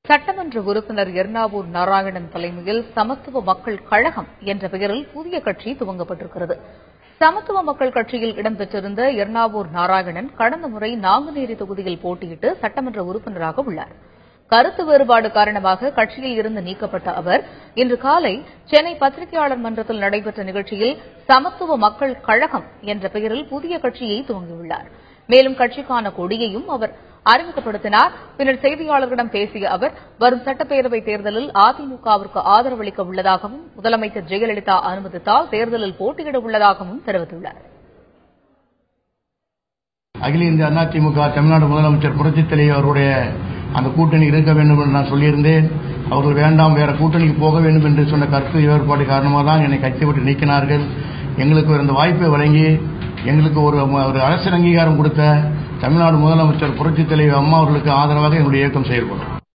சட்டமன்ற உறுப்பினர் எர்ணாவூர் நாராயணன் தலைமையில் சமத்துவ மக்கள் கழகம் என்ற பெயரில் புதிய கட்சி துவங்கப்பட்டிருக்கிறது சமத்துவ மக்கள் கட்சியில் இடம்பெற்றிருந்த எர்ணாவூர் நாராயணன் கடந்த முறை நாங்குநேரி தொகுதியில் போட்டியிட்டு சட்டமன்ற உறுப்பினராக உள்ளார் கருத்து வேறுபாடு காரணமாக கட்சியில் இருந்து நீக்கப்பட்ட அவர் இன்று காலை சென்னை பத்திரிகையாளர் மன்றத்தில் நடைபெற்ற நிகழ்ச்சியில் சமத்துவ மக்கள் கழகம் என்ற பெயரில் புதிய கட்சியை துவங்கியுள்ளார் மேலும் கட்சிக்கான கொடியையும் அவர் அறிமுகப்படுத்தினார் பின்னர் செய்தியாளர்களிடம் பேசிய அவர் வரும் சட்டப்பேரவைத் தேர்தலில் அதிமுகவிற்கு ஆதரவளிக்க உள்ளதாகவும் முதலமைச்சர் ஜெயலலிதா அனுமதித்தால் தேர்தலில் போட்டியிட உள்ளதாகவும் தெரிவித்துள்ளார் அகில இந்திய அதிமுக தமிழ்நாடு முதலமைச்சர் புரட்சித் தலைவர் அவருடைய அந்த கூட்டணி இருக்க வேண்டும் என்று நான் சொல்லியிருந்தேன் அவர்கள் வேண்டாம் வேற கூட்டணிக்கு போக வேண்டும் என்று சொன்ன கருத்து வேறுபாடு காரணமாக தான் என்னை கட்சி விட்டு நீக்கினார்கள் எங்களுக்கு இந்த வாய்ப்பை வழங்கி எங்களுக்கு ஒரு ஒரு அரசியல் அங்கீகாரம் கொடுத்த தமிழ்நாடு முதலமைச்சர் புரட்சித் தலைவர் அம்மா அவர்களுக்கு ஆதரவாக என்னுடைய இயக்கம் செயல்படும்